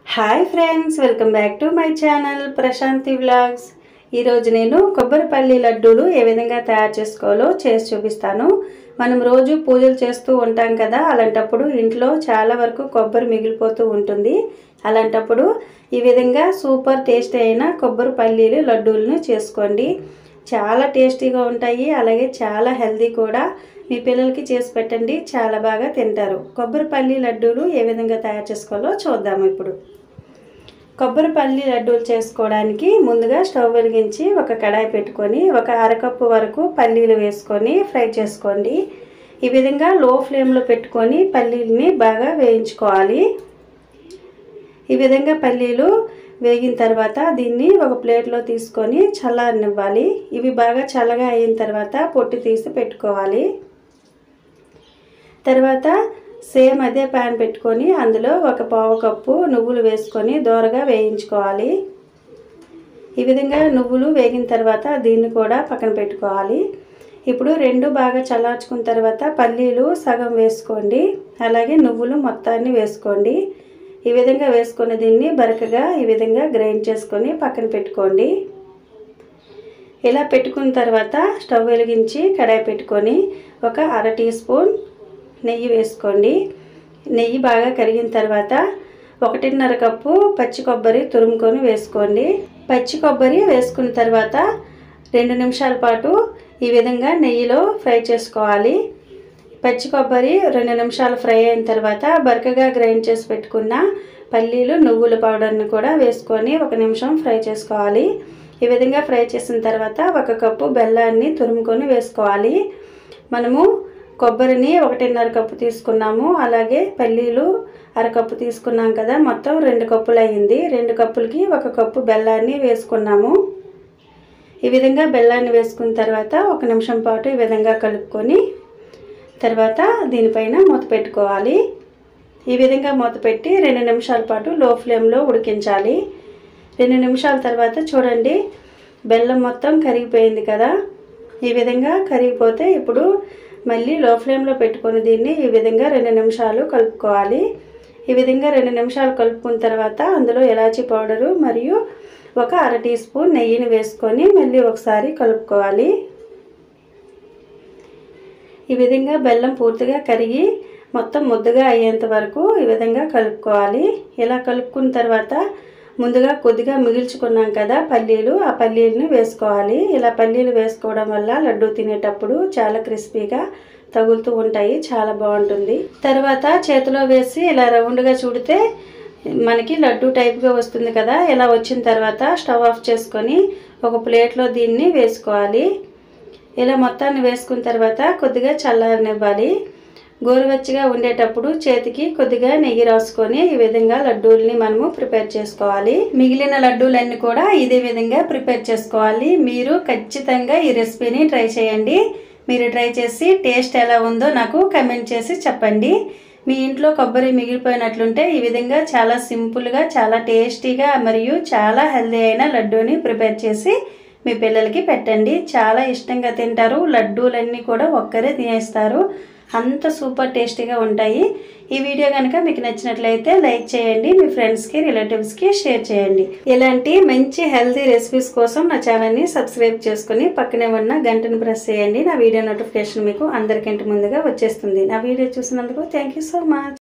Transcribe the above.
hi friends welcome back to my channel Prasanthi vlogs ఈరోజు నేను కొబ్బరిపల్లి లడ్డూలు ఏ విధంగా తయారు చేసుకోవాలో చేసి చూపిస్తాను మనం రోజు పూజలు చేస్తూ ఉంటాం కదా అలాంటప్పుడు ఇంట్లో చాలా వరకు కొబ్బరి మిగిలిపోతూ ఉంటుంది అలాంటప్పుడు ఈ విధంగా సూపర్ టేస్ట్ అయిన కొబ్బరి పల్లీలు లడ్డూలను చేసుకోండి చాలా టేస్టీగా ఉంటాయి అలాగే చాలా హెల్దీ కూడా మీ పిల్లలకి చేసి పెట్టండి చాలా బాగా తింటారు కొబ్బరి పల్లి లడ్డూలు ఏ విధంగా తయారు చేసుకోవాలో చూద్దాము ఇప్పుడు కొబ్బరి పల్లి లడ్డూలు చేసుకోవడానికి ముందుగా స్టవ్ వెలిగించి ఒక కడాయి పెట్టుకొని ఒక అరకప్పు వరకు పల్లీలు వేసుకొని ఫ్రై చేసుకోండి ఈ విధంగా లో ఫ్లేమ్లో పెట్టుకొని పల్లీలని బాగా వేయించుకోవాలి ఈ విధంగా పల్లీలు వేగిన తర్వాత దీన్ని ఒక ప్లేట్లో తీసుకొని చల్లారనివ్వాలి ఇవి బాగా చల్లగా అయిన తర్వాత పొట్టు తీసి పెట్టుకోవాలి తర్వాత సేమ్ అదే ప్యాన్ పెట్టుకొని అందులో ఒక పావు కప్పు నువ్వులు వేసుకొని దోరగా వేయించుకోవాలి ఈ విధంగా నువ్వులు వేగిన తర్వాత దీన్ని కూడా పక్కన పెట్టుకోవాలి ఇప్పుడు రెండు బాగా చల్లార్చుకున్న తర్వాత పల్లీలు సగం వేసుకోండి అలాగే నువ్వులు మొత్తాన్ని వేసుకోండి ఈ విధంగా వేసుకుని దీన్ని బరకగా ఈ విధంగా గ్రైండ్ చేసుకొని పక్కన పెట్టుకోండి ఇలా పెట్టుకున్న తర్వాత స్టవ్ వెలిగించి కడాయి పెట్టుకొని ఒక అర టీ స్పూన్ నెయ్యి వేసుకోండి నెయ్యి బాగా కరిగిన తర్వాత ఒకటిన్నర కప్పు పచ్చి కొబ్బరి తురుముకొని వేసుకోండి పచ్చి కొబ్బరి వేసుకున్న తర్వాత రెండు నిమిషాల పాటు ఈ విధంగా నెయ్యిలో ఫ్రై చేసుకోవాలి పచ్చి కొబ్బరి రెండు నిమిషాలు ఫ్రై అయిన తర్వాత బరకగా గ్రైండ్ చేసి పెట్టుకున్న పల్లీలు నువ్వుల పౌడర్ని కూడా వేసుకొని ఒక నిమిషం ఫ్రై చేసుకోవాలి ఈ విధంగా ఫ్రై చేసిన తర్వాత ఒక కప్పు బెల్లాన్ని తురుముకొని వేసుకోవాలి మనము కొబ్బరిని ఒకటిన్నర కప్పు తీసుకున్నాము అలాగే పల్లీలు అరకప్పు తీసుకున్నాం కదా మొత్తం రెండు కప్పులు అయ్యింది రెండు కప్పులకి ఒక కప్పు బెల్లాన్ని వేసుకున్నాము ఈ విధంగా బెల్లాన్ని వేసుకున్న తర్వాత ఒక నిమిషం పాటు ఈ విధంగా కలుపుకొని తర్వాత దీనిపైన మూత పెట్టుకోవాలి ఈ విధంగా మూత పెట్టి రెండు నిమిషాల పాటు లో ఫ్లేమ్లో ఉడికించాలి రెండు నిమిషాల తర్వాత చూడండి బెల్లం మొత్తం కరిగిపోయింది కదా ఈ విధంగా కరిగిపోతే ఇప్పుడు మళ్ళీ లో ఫ్లేమ్లో పెట్టుకొని దీన్ని ఈ విధంగా రెండు నిమిషాలు కలుపుకోవాలి ఈ విధంగా రెండు నిమిషాలు కలుపుకున్న తర్వాత అందులో ఎలాచీ పౌడరు మరియు ఒక అర టీ స్పూన్ నెయ్యిని వేసుకొని మళ్ళీ ఒకసారి కలుపుకోవాలి ఈ విధంగా బెల్లం పూర్తిగా కరిగి మొత్తం ముద్దగా అయ్యేంత వరకు ఈ విధంగా కలుపుకోవాలి ఇలా కలుపుకున్న తర్వాత ముందుగా కొద్దిగా మిగిల్చుకున్నాం కదా పల్లీలు ఆ పల్లీలను వేసుకోవాలి ఇలా పల్లీలు వేసుకోవడం వల్ల లడ్డు తినేటప్పుడు చాలా క్రిస్పీగా తగులుతూ ఉంటాయి చాలా బాగుంటుంది తర్వాత చేతిలో వేసి ఇలా రౌండ్గా చూడితే మనకి లడ్డు టైప్గా వస్తుంది కదా ఇలా వచ్చిన తర్వాత స్టవ్ ఆఫ్ చేసుకొని ఒక ప్లేట్లో దీన్ని వేసుకోవాలి ఇలా మొత్తాన్ని వేసుకున్న తర్వాత కొద్దిగా చల్లారనివ్వాలి గోరువెచ్చగా ఉండేటప్పుడు చేతికి కొద్దిగా నెయ్యి రాసుకొని ఈ విధంగా లడ్డూల్ని మనము ప్రిపేర్ చేసుకోవాలి మిగిలిన లడ్డూలన్నీ కూడా ఇదే విధంగా ప్రిపేర్ చేసుకోవాలి మీరు ఖచ్చితంగా ఈ రెసిపీని ట్రై చేయండి మీరు ట్రై చేసి టేస్ట్ ఎలా ఉందో నాకు కమెంట్ చేసి చెప్పండి మీ ఇంట్లో కొబ్బరి మిగిలిపోయినట్లుంటే ఈ విధంగా చాలా సింపుల్గా చాలా టేస్టీగా మరియు చాలా హెల్దీ అయిన లడ్డూని ప్రిపేర్ చేసి మీ పిల్లలకి పెట్టండి చాలా ఇష్టంగా తింటారు లడ్డూలన్నీ కూడా ఒక్కరే తినేస్తారు అంత సూపర్ టేస్టీగా ఉంటాయి ఈ వీడియో కనుక మీకు నచ్చినట్లయితే లైక్ చేయండి మీ ఫ్రెండ్స్కి రిలేటివ్స్కి షేర్ చేయండి ఇలాంటి మంచి హెల్తీ రెసిపీస్ కోసం నా ఛానల్ని సబ్స్క్రైబ్ చేసుకుని పక్కనే ఉన్న గంటను ప్రెస్ చేయండి నా వీడియో నోటిఫికేషన్ మీకు అందరికంటే ముందుగా వచ్చేస్తుంది నా వీడియో చూసినందుకు థ్యాంక్ యూ సో మచ్